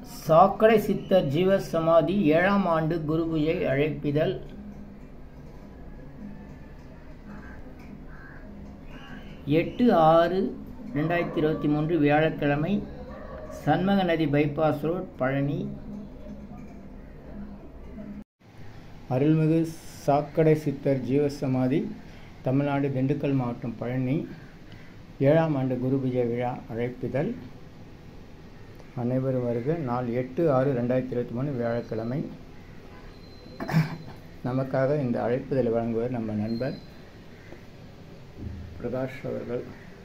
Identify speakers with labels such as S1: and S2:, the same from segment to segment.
S1: சாக்கடை சித்தர் ஜீவ சமாதி ஏழாம் ஆண்டு குரு பூஜை அழைப்பிதழ் எட்டு ஆறு ரெண்டாயிரத்தி இருபத்தி மூன்று வியாழக்கிழமை சண்மக நதி பைபாஸ் ரோட் பழனி அருள்மிகு சாக்கடை சித்தர் ஜீவசமாதி தமிழ்நாடு திண்டுக்கல் மாவட்டம் பழனி ஏழாம் ஆண்டு குரு பூஜை விழா அழைப்பிதழ் அனைவரும் வருக நாள் எட்டு ஆறு ரெண்டாயிரத்தி இருபத்தி மூணு வியாழக்கிழமை நமக்காக இந்த அழைப்புதலை வழங்குவர் நம்ம நண்பர் பிரகாஷ் அவர்கள்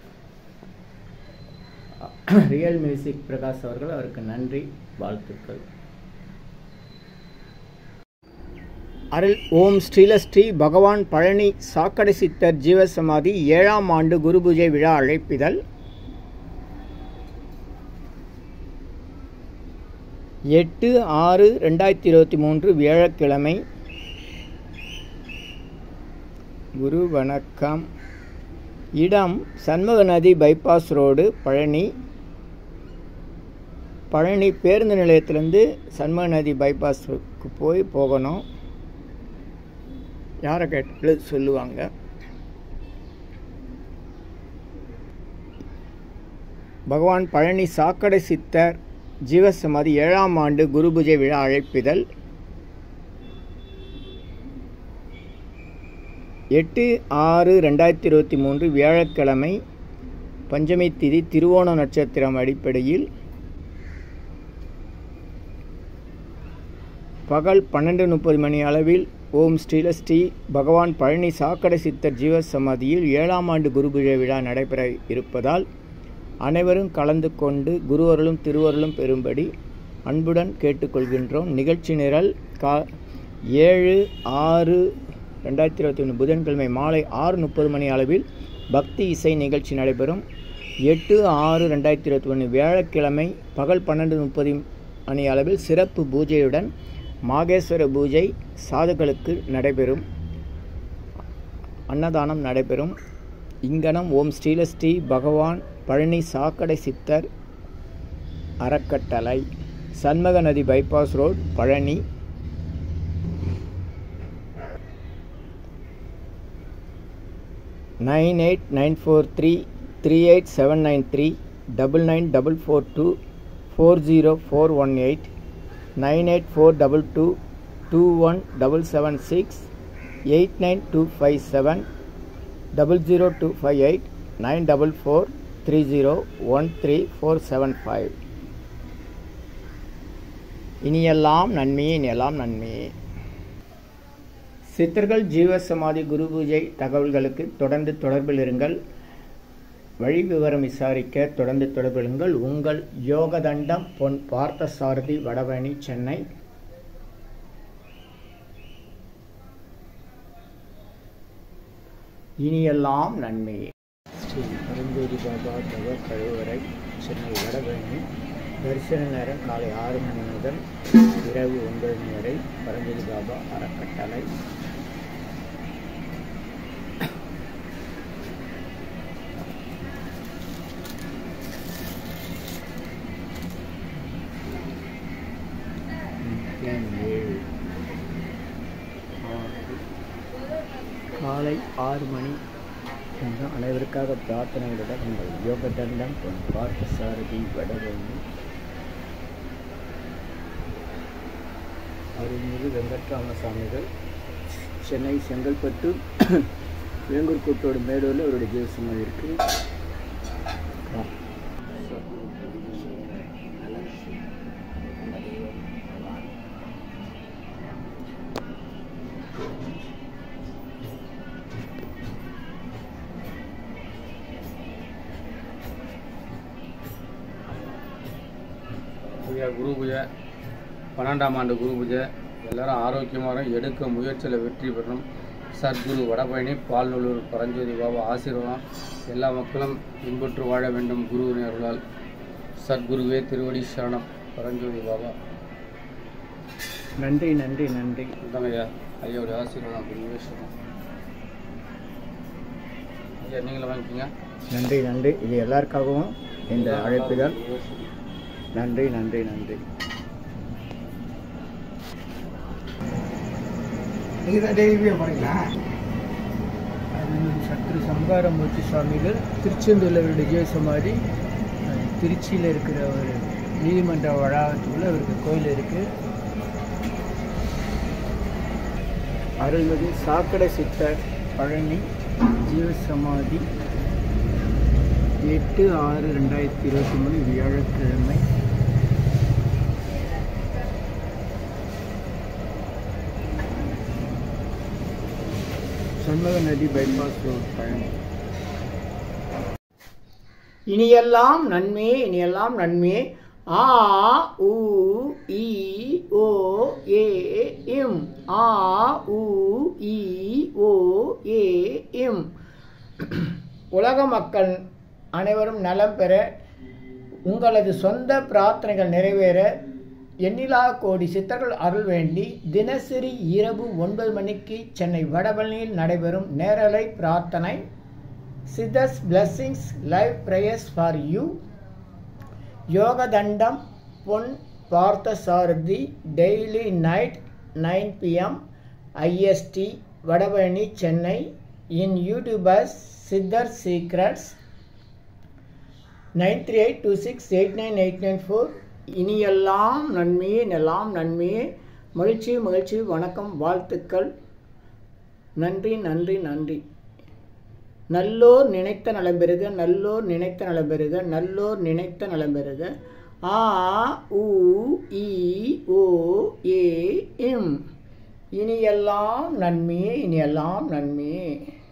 S1: ரியல் மியூசிக் பிரகாஷ் அவர்கள் அவருக்கு நன்றி வாழ்த்துக்கள் அருள் ஓம் ஸ்ரீலஸ்ரீ பகவான் பழனி சாக்கடை சித்தர் ஜீவசமாதி ஏழாம் ஆண்டு குரு பூஜை விழா அழைப்பிதழ் எட்டு ஆறு ரெண்டாயிரத்தி இருபத்தி மூன்று வியாழக்கிழமை குரு வணக்கம் இடம் சண்முக நதி பைபாஸ் ரோடு பழனி பழனி பேருந்து நிலையத்திலேருந்து சண்முக நதி பைபாஸுக்கு போய் போகணும் யாரை கேட்டாலும் சொல்லுவாங்க பகவான் பழனி சாக்கடை சித்தர் ஜீவசமாதி ஏழாம் ஆண்டு குரு பூஜை விழா அழைப்பிதழ் எட்டு ஆறு ரெண்டாயிரத்தி இருபத்தி மூன்று வியாழக்கிழமை பஞ்சமி திதி திருவோண நட்சத்திரம் அடிப்படையில் பகல் பன்னெண்டு முப்பது மணி அளவில் ஓம் ஸ்ரீலஸ்ரீ பகவான் பழனி சாக்கடை சித்தர் ஜீவசமாதியில் ஏழாம் ஆண்டு குரு பூஜை விழா நடைபெற இருப்பதால் அனைவரும் கலந்து கொண்டு குருவருளும் திருவருளும் பெறும்படி அன்புடன் கேட்டுக்கொள்கின்றோம் நிகழ்ச்சி நிரல் கா ஏழு ஆறு ரெண்டாயிரத்தி இருபத்தி ஒன்று புதன்கிழமை மாலை ஆறு முப்பது மணி அளவில் பக்தி இசை நிகழ்ச்சி நடைபெறும் எட்டு ஆறு ரெண்டாயிரத்தி இருபத்தி ஒன்று வியாழக்கிழமை பகல் பன்னெண்டு முப்பது மணி அளவில் சிறப்பு பூஜையுடன் மாகேஸ்வர பூஜை சாதுக்களுக்கு நடைபெறும் அன்னதானம் நடைபெறும் இங்கனம் ஓம் ஸ்ரீலஸ்ரீ பகவான் பழனி சாக்கடை சித்தர் அறக்கட்டளை Shanmuga Nadi bypass road Palani nine eight nine four three three eight seven nine three double nine double four two four zero four one eight nine eight four double two two one double seven six eight nine two five seven double zero two five eight nine double four three zero one three four seven five இனியெல்லாம் நன்மையே இனியெல்லாம் நன்மையே சித்தர்கள் ஜீவசமாதி குரு பூஜை தகவல்களுக்கு தொடர்ந்து தொடர்பில் இருங்கள் வழி விவரம் விசாரிக்க தொடர்ந்து தொடர்பிலுங்கள் உங்கள் யோகதண்டம் பொன் பார்த்தசாரதி வடபழனி சென்னை இனியெல்லாம் நன்மையே ஸ்ரீ பரஞ்சோதி பாபா தவ கழுவறை சென்னை வடபழனி தரிசன நேரம் காலை ஆறு மணி முதல் இரவு ஒன்பது மணி வரை பரஞ்சோதி பாபா அறக்கட்டளை ஏழு காலை ஆறு மணி என்று அனைவருக்காக பிரார்த்தனைகளுடன் உங்கள் யோக தண்டம் பார்த்த சாரதி வடவேண்டி அருள்மிகு வெங்கட்ராமசாமிகள் சென்னை செங்கல்பட்டு வேங்கூர் கூட்டோடு மேடூரில் அவருடைய ஜீவசமாக இருக்குது
S2: பூஜை குரு பூஜை பன்னெண்டாம் ஆண்டு குரு பூஜை எல்லாரும் ஆரோக்கியமாக எடுக்க முயற்சியில் வெற்றி பெறணும் சத்குரு வடபழனி பால்நல்லூர் பரஞ்சோதி பாபா ஆசீர்வாதம் எல்லா மக்களும் இன்புற்று வாழ வேண்டும் குருவின் அருளால் சத்குருவே திருவடி சரணம் பரஞ்சோதி பாபா
S1: நன்றி நன்றி நன்றி
S2: இந்தாங்க ஐயா ஐயாவுடைய ஆசீர்வாதம் குருவே சரணம் ஐயா நீங்களும் வாங்கிக்கோங்க
S1: நன்றி நன்றி இது எல்லாருக்காகவும் இந்த அழைப்புகள் நன்றி நன்றி நன்றி
S3: நீங்கள் தான் டெய்லியும் போகிறீங்களா
S1: அருள்மிகு சத்ரு சம்காரமூர்த்தி சுவாமிகள் திருச்செந்தூரில் அவருடைய ஜீவ சமாதி அஹ், திருச்சியில் இருக்கிற ஒரு நீதிமன்ற வளாகத்துக்குள்ள அவருக்கு கோயில் இருக்குது அருள்மிகு சாக்கடை சித்தர் பழனி ஜீவ சமாதி எட்டு ஆறு ரெண்டாயிரத்தி இருபத்தி மூணு வியாழக்கிழமை சண்முக நதி பைபாஸ் ரோட் பழனி இனியெல்லாம் நன்மே இனியெல்லாம் நன்மே ஆ உ இ ஓ ஏ இம் ஆ உ இ ஓ ஏ இம் உலக மக்கள் அனைவரும் நலம் பெற உங்களது சொந்த பிரார்த்தனைகள் நிறைவேற எண்ணிலா கோடி சித்தர்கள் அருள் வேண்டி தினசரி இரவு ஒன்பது மணிக்கு சென்னை வடபழனியில் நடைபெறும் நேரலை பிரார்த்தனை Siddhars blessings live prayers for you யோகதண்டம் Pon Parthasarathi daily night nine PM IST Vadapalani Chennai in YouTubers Siddhar secrets nine three eight two six eight nine eight nine four இனியெல்லாம் நன்மையே எல்லாம் நன்மையே மகிழ்ச்சி மகிழ்ச்சி வணக்கம் வாழ்த்துக்கள் நன்றி நன்றி நன்றி நல்லோர் நினைத்த நலம் பெறுக நல்லோர் நினைத்த நலம் பெறுக நல்லோர் நினைத்த நலம் பெறுக ஆ உ இ ஓ ஏ இம் இனியெல்லாம் நன்மையே இனியெல்லாம் நன்மையே